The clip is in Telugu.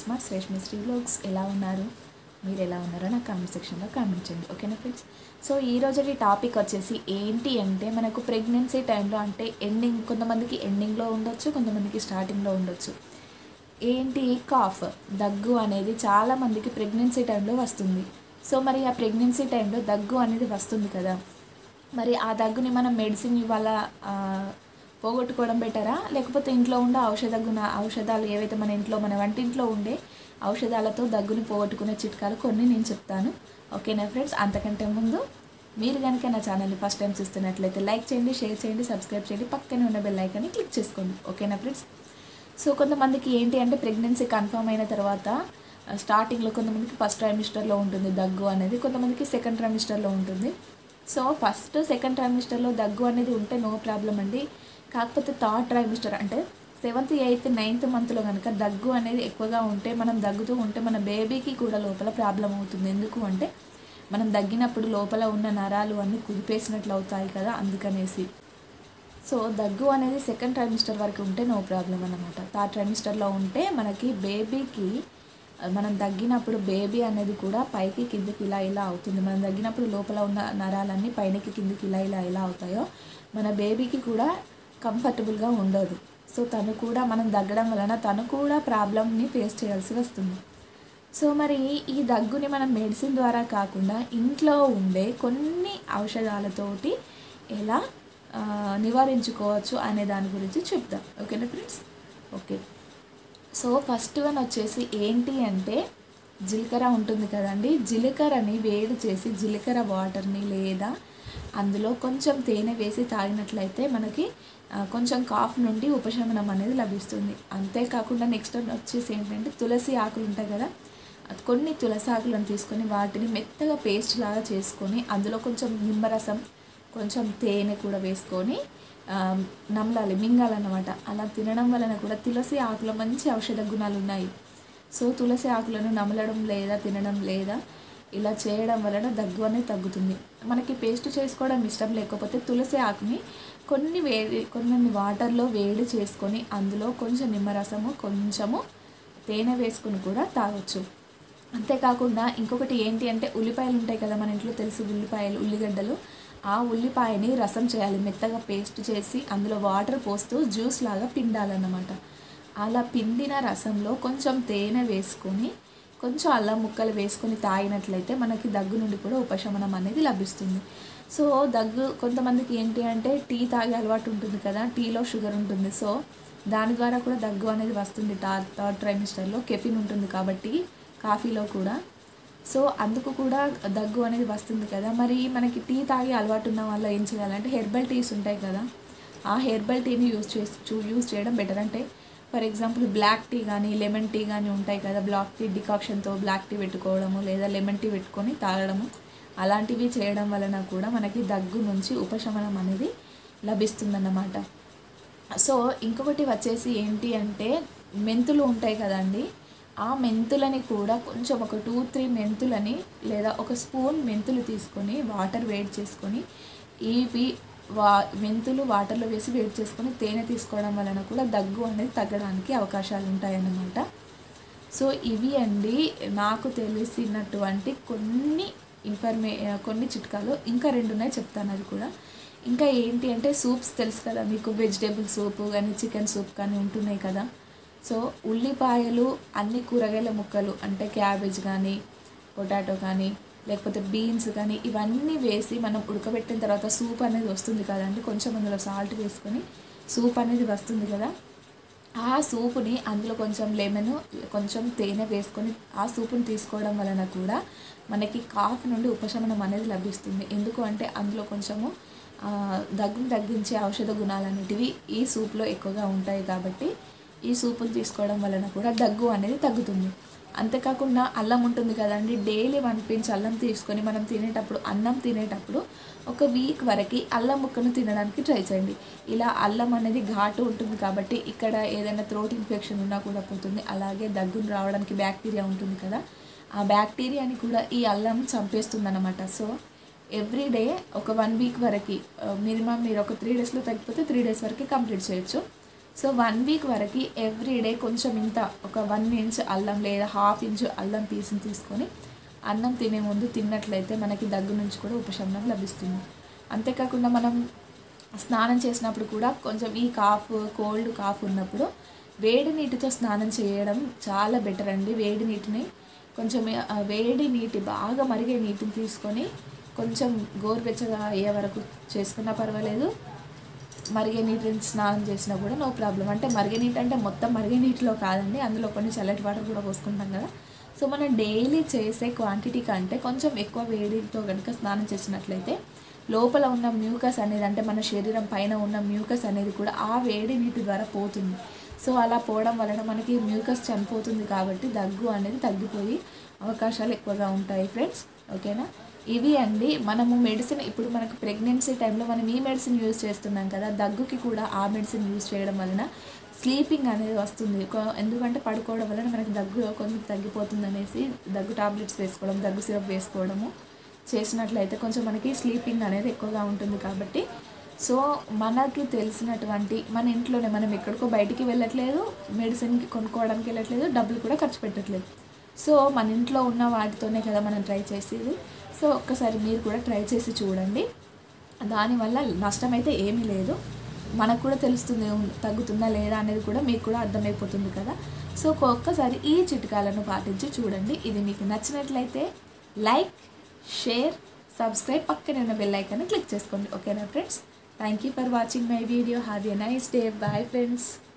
స్మార్ట్ శ్రేష్మి శ్రీ బ్లాగ్స్ ఎలా ఉన్నారు మీరు ఎలా ఉన్నారో నాకు కామెంట్ సెక్షన్లో కామెంట్ చేయండి ఓకేనా ఫ్రెండ్స్ సో ఈ రోజుటి టాపిక్ వచ్చేసి ఏంటి అంటే మనకు ప్రెగ్నెన్సీ టైంలో అంటే ఎండింగ్ కొంతమందికి ఎండింగ్లో ఉండొచ్చు కొంతమందికి స్టార్టింగ్లో ఉండొచ్చు ఏంటి కాఫ్ దగ్గు అనేది చాలా మందికి ప్రెగ్నెన్సీ టైంలో వస్తుంది సో మరి ఆ ప్రెగ్నెన్సీ టైంలో దగ్గు అనేది వస్తుంది కదా మరి ఆ దగ్గుని మనం మెడిసిన్ ఇవాళ ఆ, పోగొట్టుకోవడం బెటరా లేకపోతే ఇంట్లో ఉండే ఔషధ గుణ ఔషధాలు ఏవైతే మన ఇంట్లో మన వంటింట్లో ఉండే ఔషధాలతో దగ్గుని పోగొట్టుకునే చిట్కాలు కొన్ని నేను చెప్తాను ఓకేనా ఫ్రెండ్స్ అంతకంటే ముందు మీరు కనుక నా ఛానల్ని ఫస్ట్ టైం చూస్తున్నట్లయితే లైక్ చేయండి షేర్ చేయండి సబ్స్క్రైబ్ చేయండి పక్కనే ఉన్న బెల్ ఐకాన్ని క్లిక్ చేసుకోండి ఓకేనా ఫ్రెండ్స్ సో కొంతమందికి ఏంటి అంటే ప్రెగ్నెన్సీ కన్ఫర్మ్ అయిన తర్వాత ఆ, స్టార్టింగ్లో కొంతమందికి ఫస్ట్ ట్రైమిస్టర్లో ఉంటుంది దగ్గు అనేది కొంతమందికి సెకండ్ ట్రైమిస్టర్లో ఉంటుంది సో ఫస్ట్ సెకండ్ ట్రైమిస్టర్లో దగ్గు అనేది ఉంటే నో ప్రాబ్లం అండి కాకపోతే థర్డ్ ట్రైమిస్టర్ అంటే సెవెంత్ ఎయిత్ నైన్త్ మంత్లో కనుక దగ్గు అనేది ఎక్కువగా ఉంటే మనం దగ్గుతూ ఉంటే మన బేబీకి కూడా లోపల ప్రాబ్లం అవుతుంది ఎందుకు అంటే మనం దగ్గినప్పుడు లోపల ఉన్న నరాలు అన్నీ కుదిపేసినట్లు అవుతాయి కదా అందుకనేసి సో దగ్గు అనేది సెకండ్ ట్రైమిస్టర్ వరకు ఉంటే నో ప్రాబ్లం అన్నమాట థర్డ్ ట్రైమిస్టర్లో ఉంటే మనకి బేబీకి ఆ, మనం దగ్గినప్పుడు బేబీ అనేది కూడా పైకి కిందికి ఇలా ఇలా అవుతుంది మనం దగ్గినప్పుడు లోపల ఉన్న నరాలన్నీ పైనకి కిందికి ఇలా ఇలా ఇలా అవుతాయో మన బేబీకి కూడా కంఫర్టబుల్గా ఉండదు సో తను కూడా మనం దగ్గడం వలన తను కూడా ప్రాబ్లమ్ని ఫేస్ చేయాల్సి వస్తుంది సో మరి ఈ దగ్గుని మనం మెడిసిన్ ద్వారా కాకుండా ఇంట్లో ఉండే కొన్ని ఔషధాలతోటి ఎలా ఆ, నివారించుకోవచ్చు అనే దాని గురించి చెప్దాం ఓకేనా friends okay so first one వచ్చేసి ఏంటి అంటే జీలకర్ర ఉంటుంది కదండి జీలకర్రని వేడి చేసి జీలకర్ర వాటర్ని లేదా అందులో కొంచెం తేనె వేసి తాగినట్లయితే మనకి ఆ, కొంచెం కాఫ్ నుండి ఉపశమనం అనేది లభిస్తుంది అంతేకాకుండా నెక్స్ట్ వచ్చేసి ఏంటంటే తులసి ఆకులు ఉంటాయి కదా అది కొన్ని తులసి ఆకులను తీసుకొని వాటిని మెత్తగా పేస్ట్ లాగా చేసుకొని అందులో కొంచెం నిమ్మరసం కొంచెం తేనె కూడా వేసుకొని ఆ, నమలాలి మింగాలన్నమాట అలా తినడం వలన కూడా తులసి ఆకులో మంచి ఔషధ గుణాలు ఉన్నాయి సో తులసి ఆకులను నమలడం లేదా తినడం లేదా ఇలా చేయడం వలన దగ్గు అనేది తగ్గుతుంది మనకి పేస్ట్ చేసుకోవడం ఇష్టం లేకపోతే తులసి ఆకుని కొన్ని వేడి కొన్ని వాటర్లో వేడి చేసుకొని అందులో కొంచెం నిమ్మరసము కొంచెము తేనె వేసుకొని కూడా తాగొచ్చు అంతేకాకుండా ఇంకొకటి ఏంటి అంటే ఉల్లిపాయలు ఉంటాయి కదా మన ఇంట్లో తెలుసు ఉల్లిపాయలు ఉల్లిగడ్డలు ఆ ఉల్లిపాయని రసం చేయాలి మెత్తగా పేస్ట్ చేసి అందులో వాటర్ పోస్తూ జ్యూస్ లాగా పిండాలన్నమాట అలా పిండిన రసంలో కొంచెం తేనె వేసుకొని కొంచెం అల్లం ముక్కలు వేసుకొని తాగినట్లయితే మనకి దగ్గు నుండి కూడా ఉపశమనం అనేది లభిస్తుంది సో దగ్గు కొంతమందికి ఏంటి అంటే టీ తాగే అలవాటు ఉంటుంది కదా టీలో షుగర్ ఉంటుంది సో దాని ద్వారా కూడా దగ్గు అనేది వస్తుంది టా థర్డ్ ట్రైమిస్టర్లో కెఫిన్ ఉంటుంది కాబట్టి కాఫీలో కూడా సో అందుకు కూడా దగ్గు అనేది వస్తుంది కదా మరి మనకి టీ తాగే అలవాటు ఉన్న వల్ల ఏం చేయాలంటే హెర్బల్ టీస్ ఉంటాయి కదా ఆ హెర్బల్ టీని యూస్ చేసి చూ యూస్ చేయడం బెటర్ అంటే ఫర్ ఎగ్జాంపుల్ బ్లాక్ టీ కానీ లెమన్ టీ కానీ ఉంటాయి కదా బ్లాక్ టీ డికాక్షన్తో బ్లాక్ టీ పెట్టుకోవడము లేదా లెమన్ టీ పెట్టుకొని తాగడము అలాంటివి చేయడం వలన కూడా మనకి దగ్గు నుంచి ఉపశమనం అనేది లభిస్తుందన్నమాట సో ఇంకొకటి వచ్చేసి ఏంటి అంటే మెంతులు ఉంటాయి కదండి ఆ మెంతులని కూడా కొంచెం ఒక టూ త్రీ మెంతులని లేదా ఒక స్పూన్ మెంతులు తీసుకొని వాటర్ వేడి చేసుకొని ఇవి వా మెంతులు వాటర్లో వేసి వేడి చేసుకొని తేనె తీసుకోవడం వలన కూడా దగ్గు అనేది తగ్గడానికి అవకాశాలు ఉంటాయన్నమాట సో ఇవి అండి నాకు తెలిసినటువంటి కొన్ని ఇన్ఫర్మే కొన్ని చిట్కాలు ఇంకా రెండు ఉన్నాయి చెప్తాను అది కూడా ఇంకా ఏంటి అంటే సూప్స్ తెలుసు కదా మీకు వెజిటేబుల్ సూప్ కానీ చికెన్ సూప్ కానీ ఉంటున్నాయి కదా సో ఉల్లిపాయలు అన్ని కూరగాయల ముక్కలు అంటే క్యాబేజ్ కానీ పొటాటో కానీ లేకపోతే బీన్స్ కానీ ఇవన్నీ వేసి మనం ఉడకబెట్టిన తర్వాత సూప్ అనేది వస్తుంది కదండి కొంచెం అందులో సాల్ట్ వేసుకొని సూప్ అనేది వస్తుంది కదా ఆ సూపుని అందులో కొంచెం లెమన్ కొంచెం తేనె వేసుకొని ఆ సూపుని తీసుకోవడం వలన కూడా మనకి కాఫ్ నుండి ఉపశమనం అనేది లభిస్తుంది ఎందుకు అంటే అందులో కొంచెము ఆ, దగ్గును తగ్గించే ఔషధ గుణాలు అనేటివి ఈ సూప్లో ఎక్కువగా ఉంటాయి కాబట్టి ఈ సూపులు తీసుకోవడం వలన కూడా దగ్గు అనేది తగ్గుతుంది అంతేకాకుండా అల్లం ఉంటుంది కదండి డైలీ వన్ పించ్ అల్లం తీసుకొని మనం తినేటప్పుడు అన్నం తినేటప్పుడు ఒక వీక్ వరకు అల్లం ముక్కను తినడానికి ట్రై చేయండి ఇలా అల్లం అనేది ఘాటు ఉంటుంది కాబట్టి ఇక్కడ ఏదైనా థ్రోట్ ఇన్ఫెక్షన్ ఉన్నా కూడా పోతుంది అలాగే దగ్గును రావడానికి బ్యాక్టీరియా ఉంటుంది కదా ఆ బ్యాక్టీరియాని కూడా ఈ అల్లం చంపేస్తుంది అనమాట సో ఎవ్రీ డే ఒక వన్ వీక్ వరకు మినిమం మీరు ఒక త్రీ డేస్లో తగ్గిపోతే త్రీ డేస్ వరకు కంప్లీట్ చేయొచ్చు సో వన్ వీక్ వరకు ఎవ్రీడే కొంచెం ఇంత ఒక వన్ ఇంచ్ అల్లం లేదా హాఫ్ ఇంచ్ అల్లం పీస్ని తీసుకొని అన్నం తినే ముందు తిన్నట్లయితే మనకి దగ్గు నుంచి కూడా ఉపశమనం లభిస్తుంది అంతేకాకుండా మనం స్నానం చేసినప్పుడు కూడా కొంచెం ఈ కాఫ్ కోల్డ్ కాఫ్ ఉన్నప్పుడు వేడి నీటితో స్నానం చేయడం చాలా బెటర్ అండి వేడి నీటిని కొంచెం ఆ వేడి నీటి బాగా మరిగే నీటిని తీసుకొని కొంచెం గోరువెచ్చగా అయ్యే వరకు చేసుకున్నా పర్వాలేదు మరిగే నీటిని స్నానం చేసినా కూడా నో ప్రాబ్లం అంటే మరిగే నీటి అంటే మొత్తం మరిగే నీటిలో కాదండి అందులో కొన్ని చల్లటి వాటర్ కూడా పోసుకుంటాం కదా సో మనం డైలీ చేసే క్వాంటిటీ కంటే కొంచెం ఎక్కువ వేడితో కనుక స్నానం చేసినట్లయితే లోపల ఉన్న మ్యూకస్ అనేది అంటే మన శరీరం పైన ఉన్న మ్యూకస్ అనేది కూడా ఆ వేడి నీటి ద్వారా పోతుంది సో అలా పోవడం వలన మనకి మ్యూకస్ చనిపోతుంది కాబట్టి దగ్గు అనేది తగ్గిపోయి అవకాశాలు ఎక్కువగా ఉంటాయి ఫ్రెండ్స్ ఓకేనా ఇవి అండి మనము మెడిసిన్ ఇప్పుడు మనకు ప్రెగ్నెన్సీ టైంలో మనం ఈ మెడిసిన్ యూజ్ చేస్తున్నాం కదా దగ్గుకి కూడా ఆ మెడిసిన్ యూజ్ చేయడం వలన స్లీపింగ్ అనేది వస్తుంది కొ- ఎందుకంటే పడుకోవడం వలన మనకి దగ్గు కొంచెం తగ్గిపోతుంది అనేసి దగ్గు టాబ్లెట్స్ వేసుకోవడం దగ్గు సిరప్ వేసుకోవడము చేసినట్లయితే కొంచెం మనకి స్లీపింగ్ అనేది ఎక్కువగా ఉంటుంది కాబట్టి సో మనకి తెలిసినటువంటి మన ఇంట్లోనే మనం ఎక్కడికో బయటికి వెళ్ళట్లేదు మెడిసిన్కి కొనుక్కోవడానికి వెళ్ళట్లేదు డబ్బులు కూడా ఖర్చు పెట్టట్లేదు సో మన ఇంట్లో ఉన్న వాటితోనే కదా మనం ట్రై చేసేది సో ఒక్కసారి మీరు కూడా ట్రై చేసి చూడండి దానివల్ల నష్టం అయితే ఏమీ లేదు మనకు కూడా తెలుస్తుంది ఉం- తగ్గుతుందా లేదా అనేది కూడా మీకు కూడా అర్థమైపోతుంది కదా సో ఒక్కసారి ఈ చిట్కాలను పాటించి చూడండి ఇది మీకు నచ్చినట్లయితే లైక్ షేర్ సబ్స్క్రైబ్ పక్కన ఉన్న బెల్ ఐకాన్ని క్లిక్ చేసుకోండి ఓకేనా friends thank you for watching my video have a nice day bye friends